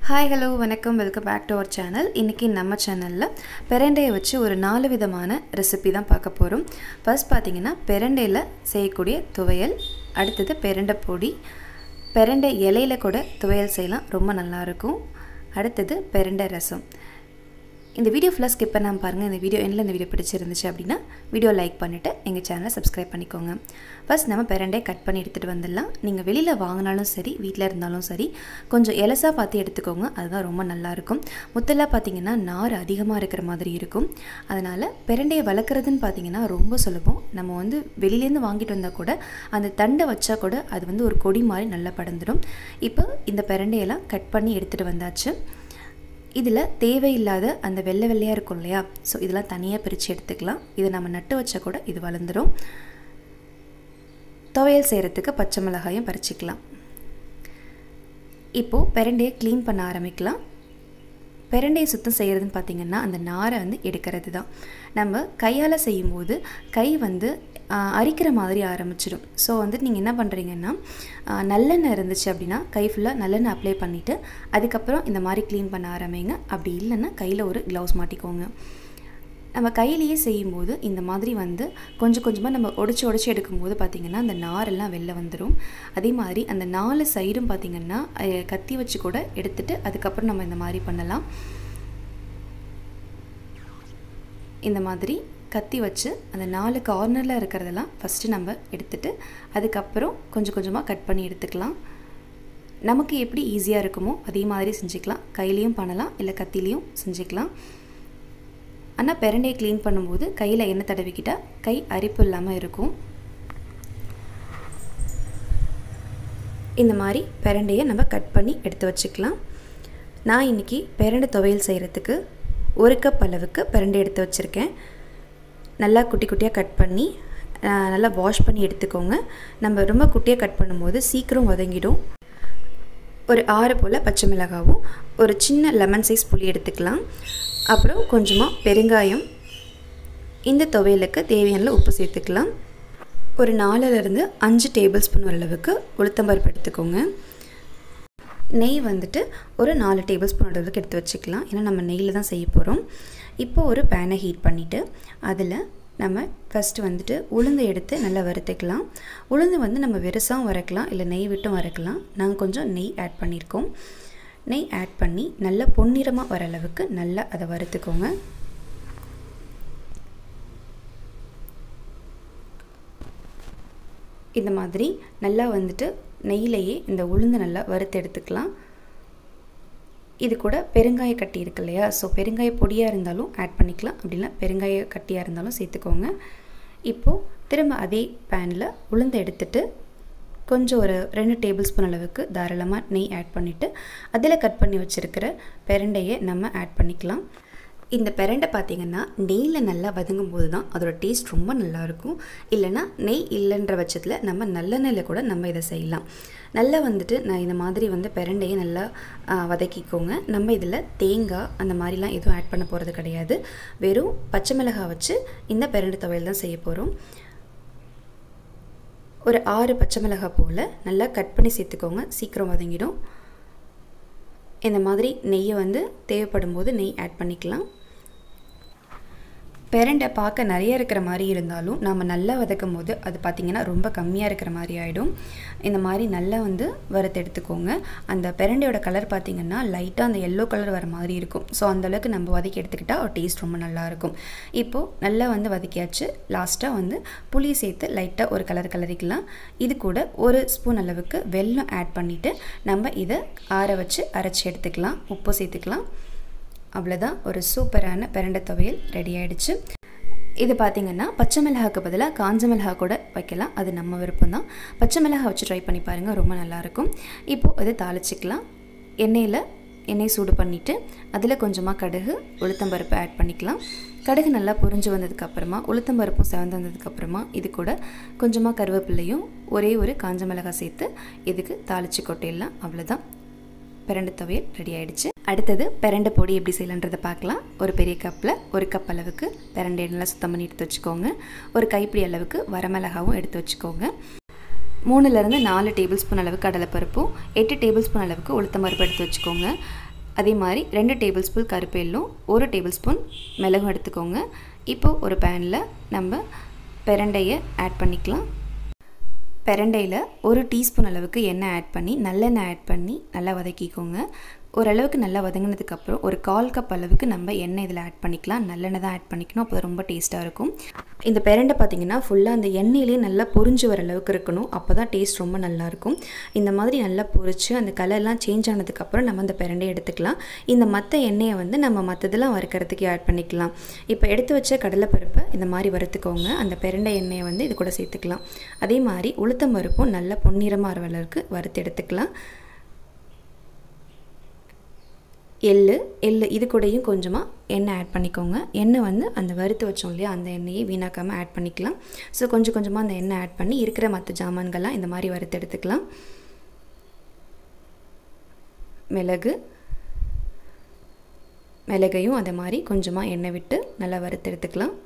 hi hello வணக்கம் welcome back to our channel இன்றைக்கி நம்ம சேனலில் பெரண்டையை வச்சு ஒரு நாலு விதமான ரெசிபி தான் பார்க்க போகிறோம் ஃபர்ஸ்ட் பார்த்தீங்கன்னா பெரண்டையில் செய்யக்கூடிய துவையல் அடுத்தது பெரண்டை பொடி பெரண்டை இலையில கூட துவையல் செய்யலாம் ரொம்ப நல்லாயிருக்கும் அடுத்தது பெரண்டை ரசம் இந்த வீடியோ ஃபுல்லாக ஸ்கிப் பண்ணாமல் பாருங்கள் இந்த வீடியோ எண்ணில் இந்த வீடியோ பிடிச்சிருந்துச்சு அப்படின்னா வீடியோ லைக் பண்ணிவிட்டு எங்கள் சேனலை சப்ஸ்கிரைப் பண்ணிக்கோங்க ஃபஸ்ட் நம்ம பெரண்டை கட் பண்ணி எடுத்துகிட்டு வந்துடலாம் நீங்கள் வெளியில் வாங்கினாலும் சரி வீட்டில் இருந்தாலும் சரி கொஞ்சம் எலசாக பார்த்து எடுத்துக்கோங்க அதுதான் ரொம்ப நல்லாயிருக்கும் முத்தெல்லாம் பார்த்தீங்கன்னா நார் அதிகமாக இருக்கிற மாதிரி இருக்கும் அதனால் பெரண்டையை வளர்க்குறதுன்னு பார்த்தீங்கன்னா ரொம்ப சுலபம் நம்ம வந்து வெளியிலேருந்து வாங்கிட்டு வந்தால் கூட அந்த தண்டை வச்சா கூட அது வந்து ஒரு கொடி மாதிரி நல்லா படந்துடும் இப்போ இந்த பெரண்டையெல்லாம் கட் பண்ணி எடுத்துகிட்டு வந்தாச்சு இதில் தேவையில்லாத அந்த வெள்ளை வெள்ளையாக இருக்கும் இல்லையா ஸோ இதெல்லாம் தனியாக பிரித்து எடுத்துக்கலாம் இதை நம்ம நட்டு வச்சா கூட இது வளர்ந்துடும் துவையல் செய்கிறதுக்கு பச்சை மிளகாயும் பறிச்சிக்கலாம் இப்போது பெரண்டையை க்ளீன் பண்ண ஆரம்பிக்கலாம் பெரண்டையை சுத்தம் செய்கிறதுன்னு பார்த்திங்கன்னா அந்த நாரை வந்து எடுக்கிறது தான் நம்ம கையால் செய்யும்போது கை வந்து அரிக்கிற மாதிரி ஆரம்பிச்சிடும் ஸோ வந்துட்டு நீங்கள் என்ன பண்ணுறீங்கன்னா நல்லெண்ணெய் இருந்துச்சு அப்படின்னா கை ஃபுல்லாக நல்லெண்ணெய் அப்ளை பண்ணிவிட்டு அதுக்கப்புறம் இந்த மாதிரி க்ளீன் பண்ண ஆரம்பிங்க அப்படி இல்லைன்னா கையில் ஒரு க்ளவுஸ் மாட்டிக்கோங்க நம்ம கையிலேயே செய்யும்போது இந்த மாதிரி வந்து கொஞ்சம் கொஞ்சமாக நம்ம உடச்சி உடச்சி எடுக்கும்போது பார்த்திங்கன்னா அந்த நாரெல்லாம் வெளில வந்துடும் அதே மாதிரி அந்த நாலு சைடும் பார்த்திங்கன்னா கத்தி வச்சு கூட எடுத்துகிட்டு அதுக்கப்புறம் நம்ம இந்த மாதிரி பண்ணலாம் இந்த மாதிரி கத்தி வச்சு அந்த நாலு கார்னரில் இருக்கிறதெல்லாம் ஃபஸ்ட்டு நம்ம எடுத்துகிட்டு அதுக்கப்புறம் கொஞ்சம் கொஞ்சமாக கட் பண்ணி எடுத்துக்கலாம் நமக்கு எப்படி ஈஸியாக இருக்குமோ அதே மாதிரி செஞ்சுக்கலாம் கையிலையும் பண்ணலாம் இல்லை கத்திலையும் செஞ்சுக்கலாம் ஆனால் பெரண்டையை க்ளீன் பண்ணும்போது கையில் எண்ணெய் தடவிக்கிட்டால் கை அரிப்பு இல்லாமல் இருக்கும் இந்த மாதிரி பெரண்டையை நம்ம கட் பண்ணி எடுத்து வச்சுக்கலாம் நான் இன்றைக்கி பெரண்டை துவையல் செய்கிறதுக்கு ஒரு கப் அளவுக்கு பெரண்டை எடுத்து வச்சுருக்கேன் நல்லா குட்டி குட்டியாக கட் பண்ணி நல்லா வாஷ் பண்ணி எடுத்துக்கோங்க நம்ம ரொம்ப குட்டியாக கட் பண்ணும்போது சீக்கிரம் வதங்கிடும் ஒரு ஆறு போல் பச்சை மிளகாவும் ஒரு சின்ன லெமன் சைஸ் புளி எடுத்துக்கலாம் அப்புறம் கொஞ்சமாக பெருங்காயம் இந்த துவையலுக்கு தேவையான உப்பு சேர்த்துக்கலாம் ஒரு நாலுலேருந்து அஞ்சு டேபிள் ஸ்பூன் அளவுக்கு உளுத்தம்பருப்பு எடுத்துக்கோங்க நெய் வந்துட்டு ஒரு நாலு டேபிள் ஸ்பூன் அளவுக்கு எடுத்து வச்சுக்கலாம் ஏன்னா நம்ம நெய்யில் தான் செய்ய போகிறோம் இப்போது ஒரு பேனை ஹீட் பண்ணிவிட்டு அதில் நம்ம ஃபஸ்ட்டு வந்துட்டு உளுந்து எடுத்து நல்லா வறுத்துக்கலாம் உளுந்து வந்து நம்ம வெறுசாகவும் வறுக்கலாம் இல்லை நெய் விட்டும் வறுக்கலாம் நாங்கள் கொஞ்சம் நெய் ஆட் பண்ணியிருக்கோம் நெய் ஆட் பண்ணி நல்லா பொன்னிறமாக வர அளவுக்கு நல்லா அதை வறுத்துக்கோங்க இந்த மாதிரி நல்லா வந்துட்டு நெய்யிலையே இந்த உளுந்து நல்லா வறுத்து எடுத்துக்கலாம் இது கூட பெருங்காய கட்டி இருக்கு இல்லையா ஸோ பெருங்காய பொடியாக இருந்தாலும் ஆட் பண்ணிக்கலாம் அப்படின்னா பெருங்காய கட்டியாக இருந்தாலும் சேர்த்துக்கோங்க இப்போது திரும்ப அதே பேனில் உளுந்து எடுத்துட்டு கொஞ்சம் ஒரு ரெண்டு டேபிள் ஸ்பூன் அளவுக்கு தாராளமாக நெய் ஆட் பண்ணிவிட்டு அதில் கட் பண்ணி வச்சுருக்கிற பெரண்டையை நம்ம ஆட் பண்ணிக்கலாம் இந்த பெரண்டை பார்த்திங்கன்னா நெய்யில் நல்லா வதங்கும் போது தான் அதோட டேஸ்ட் ரொம்ப நல்லாயிருக்கும் இல்லைனா நெய் இல்லைன்ற பட்சத்தில் நம்ம நல்லெண்ணெயில் கூட நம்ம இதை செய்யலாம் நல்லா வந்துட்டு நான் இந்த மாதிரி வந்து பெரண்டையை நல்லா வதக்கிக்கோங்க நம்ம இதில் தேங்காய் அந்த மாதிரிலாம் எதுவும் ஆட் பண்ண போகிறது கிடையாது வெறும் பச்சை மிளகாய் வச்சு இந்த பெரண்டை துவையல் தான் செய்ய போகிறோம் ஒரு ஆறு பச்சை மிளகாய் போல் நல்லா கட் பண்ணி சேர்த்துக்கோங்க சீக்கிரம் வதங்கிடும் இந்த மாதிரி நெய்யை வந்து தேவைப்படும் போது நெய் ஆட் பண்ணிக்கலாம் பெரண்டை பார்க்க நிறைய இருக்கிற மாதிரி இருந்தாலும் நம்ம நல்லா வதக்கும் போது அது பார்த்திங்கன்னா ரொம்ப கம்மியாக இருக்கிற மாதிரி ஆகிடும் இந்த மாதிரி நல்லா வந்து வறுத்து எடுத்துக்கோங்க அந்த பெரண்டையோட கலர் பார்த்திங்கன்னா லைட்டாக அந்த எல்லோ கலர் வர மாதிரி இருக்கும் ஸோ அந்தளவுக்கு நம்ம வதக்கி எடுத்துக்கிட்டால் ஒரு டேஸ்ட் ரொம்ப நல்லாயிருக்கும் இப்போது நல்லா வந்து வதக்கியாச்சு லாஸ்ட்டாக வந்து புளி சேர்த்து லைட்டாக ஒரு கலர் கலரிக்கலாம் இது கூட ஒரு ஸ்பூன் அளவுக்கு வெல்லம் ஆட் பண்ணிவிட்டு நம்ம இதை ஆற வச்சு அரைச்சி எடுத்துக்கலாம் உப்பு சேர்த்துக்கலாம் அவ்வளோதான் ஒரு சூப்பரான பெரண்டை துவையல் ரெடி ஆகிடுச்சு இது பார்த்திங்கன்னா பச்சை மிளகாக்கு பதிலாக காஞ்ச மிளகா கூட வைக்கலாம் அது நம்ம விருப்பம் தான் பச்சை மிளகா வச்சு ட்ரை பண்ணி பாருங்கள் ரொம்ப நல்லாயிருக்கும் இப்போது அதை தாளிச்சிக்கலாம் எண்ணெயில் எண்ணெய் சூடு பண்ணிவிட்டு அதில் கொஞ்சமாக கடுகு உளுத்தம்பருப்பு ஆட் பண்ணிக்கலாம் கடுகு நல்லா பொரிஞ்சு வந்ததுக்கப்புறமா உளுத்தம்பருப்பும் செவந்து வந்ததுக்கப்புறமா இது கூட கொஞ்சமாக கருவேப்பிலையும் ஒரே ஒரு காஞ்ச மிளகாய் சேர்த்து இதுக்கு தாளித்து கொட்டிடலாம் அவ்வளோதான் பிரண்டு துவையல் ரெடி ஆகிடுச்சு அடுத்தது பிரண்டை பொடி எப்படி செய்யலான்றதை பார்க்கலாம் ஒரு பெரிய கப்பில் ஒரு கப் அளவுக்கு பிரண்டை நல்லா சுத்தம் பண்ணி எடுத்து வச்சுக்கோங்க ஒரு கைப்பிடி அளவுக்கு வரமிளகாவும் எடுத்து வச்சுக்கோங்க மூணுலேருந்து நாலு டேபிள் ஸ்பூன் அளவுக்கு கடலைப்பருப்பும் எட்டு டேபிள் ஸ்பூன் அளவுக்கு உளுத்தம் பருப்பு எடுத்து வச்சுக்கோங்க அதே மாதிரி ரெண்டு டேபிள் ஸ்பூன் கருப்பு எள்ளும் ஒரு டேபிள் ஸ்பூன் மிளகும் எடுத்துக்கோங்க இப்போது ஒரு பேனில் நம்ம பிரண்டையை ஆட் பண்ணிக்கலாம் பிரண்டையில் ஒரு டீஸ்பூன் அளவுக்கு எண்ணெய் ஆட் பண்ணி நல்லெண்ணெய் ஆட் பண்ணி நல்லா வதக்கிக்கோங்க ஓரளவுக்கு நல்லா வதங்கினதுக்கப்புறம் ஒரு கால் கப் அளவுக்கு நம்ம எண்ணெய் இதில் ஆட் பண்ணிக்கலாம் நல்லெண்ணெய் தான் ஆட் பண்ணிக்கணும் அப்போ ரொம்ப டேஸ்ட்டாக இருக்கும் இந்த பிரண்டை பார்த்திங்கன்னா ஃபுல்லாக அந்த எண்ணெயிலே நல்லா பொரிஞ்சு வர அளவுக்கு இருக்கணும் அப்போ தான் டேஸ்ட் ரொம்ப நல்லாயிருக்கும் இந்த மாதிரி நல்லா பொரிச்சு அந்த கலர்லாம் சேஞ்ச் ஆனதுக்கப்புறம் நம்ம அந்த பிரண்டையை எடுத்துக்கலாம் இந்த மற்ற எண்ணெயை வந்து நம்ம மற்றதெல்லாம் வறுக்கிறதுக்கு ஆட் பண்ணிக்கலாம் இப்போ எடுத்து வச்ச கடலைப்பருப்பை இந்த மாதிரி வறுத்துக்கோங்க அந்த பிரண்டை எண்ணெயை வந்து இது கூட சேர்த்துக்கலாம் அதே மாதிரி உளுத்தம் பருப்பும் நல்லா பொன்னிறமாக அளவுக்கு வறுத்து எடுத்துக்கலாம் எள்ளு எள்ளு இது கூடயும் கொஞ்சமாக எண்ணெய் ஆட் பண்ணிக்கோங்க எண்ணெய் வந்து அந்த வறுத்து வச்சோம் இல்லையா அந்த எண்ணெயை வீணாக்காமல் ஆட் பண்ணிக்கலாம் ஸோ கொஞ்சம் கொஞ்சமாக அந்த எண்ணெய் ஆட் பண்ணி இருக்கிற மற்ற ஜாமான்கள்லாம் இந்த மாதிரி வறுத்து எடுத்துக்கலாம் மிளகு மிளகையும் அதே மாதிரி கொஞ்சமாக எண்ணெய் விட்டு நல்லா வறுத்து எடுத்துக்கலாம்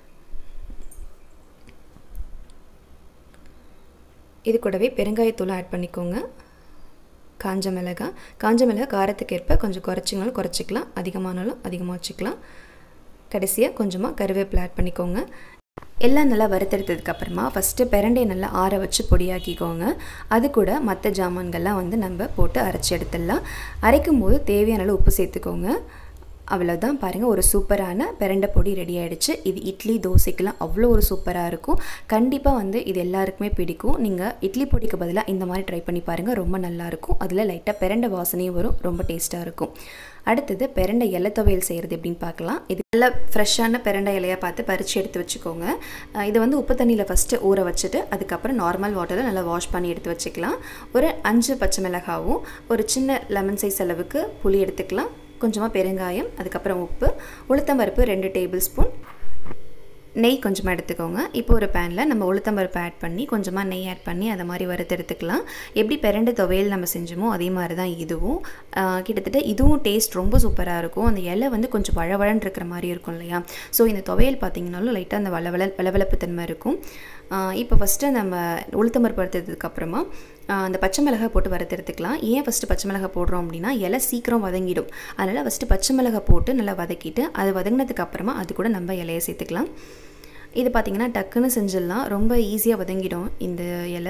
இது கூடவே பெருங்காயத்தூள் ஆட் பண்ணிக்கோங்க காஞ்ச மிளகாய் காஞ்ச மிளகாய் காரத்துக்கு ஏற்ப கொஞ்சம் குறைச்சிங்கனாலும் குறைச்சிக்கலாம் அதிகமானாலும் அதிகமாக வச்சுக்கலாம் கடைசியாக கொஞ்சமாக கருவேப்பிலை ஆட் பண்ணிக்கோங்க எல்லாம் நல்லா வறுத்தெடுத்ததுக்கப்புறமா ஃபஸ்ட்டு பிரண்டையை நல்லா ஆற வச்சு பொடியாக்கிக்கோங்க அது கூட மற்ற ஜாமான்கள்லாம் வந்து நம்ம போட்டு அரைச்சி எடுத்துடலாம் அரைக்கும் போது தேவையான அளவு உப்பு சேர்த்துக்கோங்க அவ்வளோதான் பாருங்கள் ஒரு சூப்பரான பிரண்டை பொடி ரெடி ஆகிடுச்சு இது இட்லி தோசைக்கெலாம் அவ்வளோ ஒரு சூப்பராக இருக்கும் கண்டிப்பாக வந்து இது எல்லாருக்குமே பிடிக்கும் நீங்கள் இட்லி பொடிக்கு பதிலாக இந்த மாதிரி ட்ரை பண்ணி பாருங்கள் ரொம்ப நல்லாயிருக்கும் அதில் லைட்டாக பிரண்டை வாசனையும் வரும் ரொம்ப டேஸ்ட்டாக இருக்கும் அடுத்தது பிரண்டை இலை துவையல் செய்கிறது எப்படின்னு பார்க்கலாம் இது நல்லா ஃப்ரெஷ்ஷான பிரண்டை இலையாக பார்த்து பறித்து எடுத்து வச்சுக்கோங்க இது வந்து உப்பு தண்ணியில் ஃபஸ்ட்டு ஊற வச்சுட்டு அதுக்கப்புறம் நார்மல் வாட்டரில் நல்லா வாஷ் பண்ணி எடுத்து வச்சுக்கலாம் ஒரு அஞ்சு பச்சை மிளகாவும் ஒரு சின்ன லெமன் சைஸ் அளவுக்கு புளி எடுத்துக்கலாம் கொஞ்சமாக பெருங்காயம் அதுக்கப்புறம் உப்பு உளுத்தம்பருப்பு ரெண்டு டேபிள் ஸ்பூன் நெய் கொஞ்சமாக எடுத்துக்கோங்க இப்போ ஒரு பேனில் நம்ம உளுத்தம்பருப்பு ஆட் பண்ணி கொஞ்சமாக நெய் ஆட் பண்ணி அதை மாதிரி வறுத்து எடுத்துக்கலாம் எப்படி பிரண்டு துவையல் நம்ம செஞ்சோமோ அதே மாதிரி தான் இதுவும் கிட்டத்தட்ட இதுவும் டேஸ்ட் ரொம்ப சூப்பராக இருக்கும் அந்த இலை வந்து கொஞ்சம் வளவளன்னு இருக்கிற மாதிரி இருக்கும் இல்லையா ஸோ இந்த துவையல் பார்த்திங்கனாலும் லைட்டாக அந்த வளவள வளவளப்பு தன்மை இருக்கும் இப்போ ஃபஸ்ட்டு நம்ம உளுத்தம்பருப்பு வறுத்ததுக்கப்புறமா அந்த பச்சை மிளகாய் போட்டு வறுத்தெடுத்துக்கலாம் ஏன் ஃபஸ்ட்டு பச்சை மிளகாய் போடுறோம் அப்படின்னா இலை சீக்கிரம் வதங்கிடும் அதனால் ஃபஸ்ட்டு பச்சை மிளகாய் போட்டு நல்லா வதக்கிட்டு அது வதங்கினதுக்கு அப்புறமா அது கூட நம்ம இலையை சேர்த்துக்கலாம் இது பார்த்திங்கன்னா டக்குன்னு செஞ்சிடலாம் ரொம்ப ஈஸியாக வதங்கிடும் இந்த இலை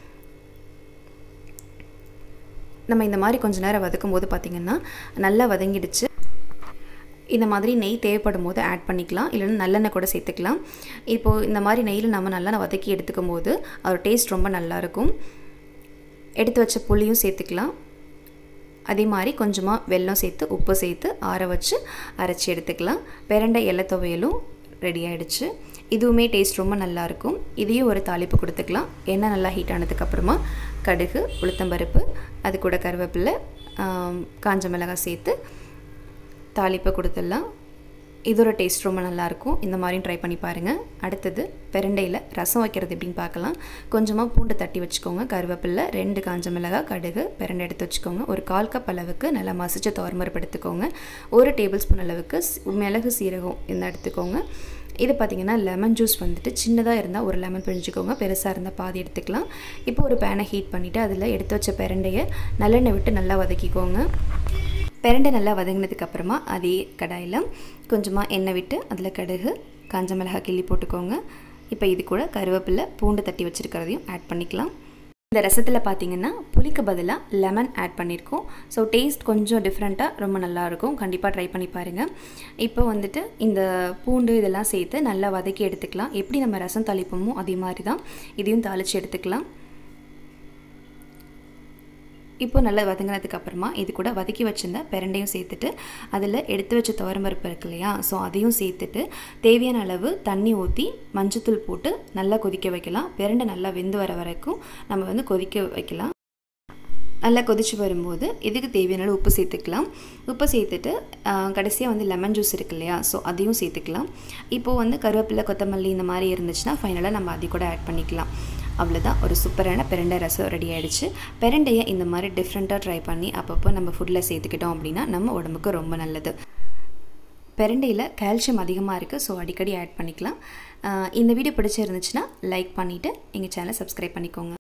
நம்ம இந்த மாதிரி கொஞ்ச நேரம் வதக்கும் போது பார்த்திங்கன்னா நல்லா வதங்கிடுச்சு இந்த மாதிரி நெய் தேவைப்படும் போது ஆட் பண்ணிக்கலாம் இல்லைன்னா நல்லெண்ணெய் கூட சேர்த்துக்கலாம் இப்போது இந்த மாதிரி நெய்யில் நம்ம நல்லா வதக்கி எடுத்துக்கும் போது அதோட டேஸ்ட் ரொம்ப நல்லாயிருக்கும் எடுத்து வச்ச புளியும் சேர்த்துக்கலாம் அதே மாதிரி கொஞ்சமாக வெல்லம் சேர்த்து உப்பு சேர்த்து ஆற வச்சு அரைச்சி எடுத்துக்கலாம் பிரண்டை இலை துவையலும் ரெடி ஆகிடுச்சு இதுவுமே டேஸ்ட் ரொம்ப நல்லாயிருக்கும் இதையும் ஒரு தாளிப்பு கொடுத்துக்கலாம் எண்ணெய் நல்லா ஹீட் ஆனதுக்கப்புறமா கடுகு உளுத்தம்பருப்பு அது கூட கருவேப்பிலை காஞ்ச மிளகாய் சேர்த்து தாளிப்பை கொடுத்துடலாம் இதோட டேஸ்ட் ரொம்ப நல்லாயிருக்கும் இந்த மாதிரியும் ட்ரை பண்ணி பாருங்கள் அடுத்தது பெரண்டையில் ரசம் வைக்கிறது எப்படின்னு பார்க்கலாம் கொஞ்சமாக பூண்டு தட்டி வச்சுக்கோங்க கருவேப்பில்லை ரெண்டு காஞ்ச மிளகாய் கடுகு பிரண்டை எடுத்து வச்சுக்கோங்க ஒரு கால் கப் அளவுக்கு நல்லா மசிச்சு துவரம்பருப்பு எடுத்துக்கோங்க ஒரு டேபிள் ஸ்பூன் அளவுக்கு மிளகு சீரகம் இந்த எடுத்துக்கோங்க இது பார்த்திங்கன்னா லெமன் ஜூஸ் வந்துட்டு சின்னதாக இருந்தால் ஒரு லெமன் பிழிஞ்சிக்கோங்க பெருசாக இருந்தால் பாதி எடுத்துக்கலாம் இப்போ ஒரு பேனை ஹீட் பண்ணிவிட்டு அதில் எடுத்து வச்ச பிரண்டையை நல்லெண்ணெய் விட்டு நல்லா வதக்கிக்கோங்க பிரண்டை நல்லா வதங்கினதுக்கப்புறமா அதே கடாயில் கொஞ்சமாக எண்ணெய் விட்டு அதில் கடுகு காஞ்ச மிளகாய் கிள்ளி போட்டுக்கோங்க இப்போ இது கூட கருவேப்பிலை பூண்டு தட்டி வச்சுருக்கிறதையும் ஆட் பண்ணிக்கலாம் இந்த ரசத்தில் பார்த்தீங்கன்னா புளிக்கு பதிலாக லெமன் ஆட் பண்ணியிருக்கோம் ஸோ டேஸ்ட் கொஞ்சம் டிஃப்ரெண்ட்டாக ரொம்ப நல்லாயிருக்கும் கண்டிப்பாக ட்ரை பண்ணி பாருங்கள் இப்போ வந்துட்டு இந்த பூண்டு இதெல்லாம் சேர்த்து நல்லா வதக்கி எடுத்துக்கலாம் எப்படி நம்ம ரசம் தாளிப்போமோ அதே மாதிரி தான் இதையும் தாளித்து எடுத்துக்கலாம் இப்போ நல்லா வதங்கினதுக்கு அப்புறமா இது கூட வதக்கி வச்சிருந்த பிரண்டையும் சேர்த்துட்டு அதில் எடுத்து வச்ச துவரம்பருப்பு இருக்கு இல்லையா ஸோ அதையும் சேர்த்துட்டு தேவையான அளவு தண்ணி ஊற்றி மஞ்சத்தூள் போட்டு நல்லா கொதிக்க வைக்கலாம் பிரண்டை நல்லா வெந்து வர வரைக்கும் நம்ம வந்து கொதிக்க வைக்கலாம் நல்லா கொதிச்சு வரும்போது இதுக்கு தேவையான அளவு உப்பு சேர்த்துக்கலாம் உப்பு சேர்த்துட்டு கடைசியாக வந்து லெமன் ஜூஸ் இருக்கு இல்லையா ஸோ அதையும் சேர்த்துக்கலாம் இப்போது வந்து கருவேப்பிலை கொத்தமல்லி இந்த மாதிரி இருந்துச்சுன்னா ஃபைனலாக நம்ம அதை கூட ஆட் பண்ணிக்கலாம் அவ்வளோதான் ஒரு சூப்பரான பிரண்டை ரசம் ரெடி ஆகிடுச்சு பிரண்டையை இந்த மாதிரி டிஃப்ரெண்ட்டாக ட்ரை பண்ணி அப்பப்போ நம்ம ஃபுட்டில் சேர்த்துக்கிட்டோம் அப்படின்னா நம்ம உடம்புக்கு ரொம்ப நல்லது பிரண்டையில் கால்சியம் அதிகமாக இருக்குது ஸோ அடிக்கடி ஆட் பண்ணிக்கலாம் இந்த வீடியோ பிடிச்சிருந்துச்சுன்னா லைக் பண்ணிவிட்டு எங்கள் சேனலை சப்ஸ்கிரைப் பண்ணிக்கோங்க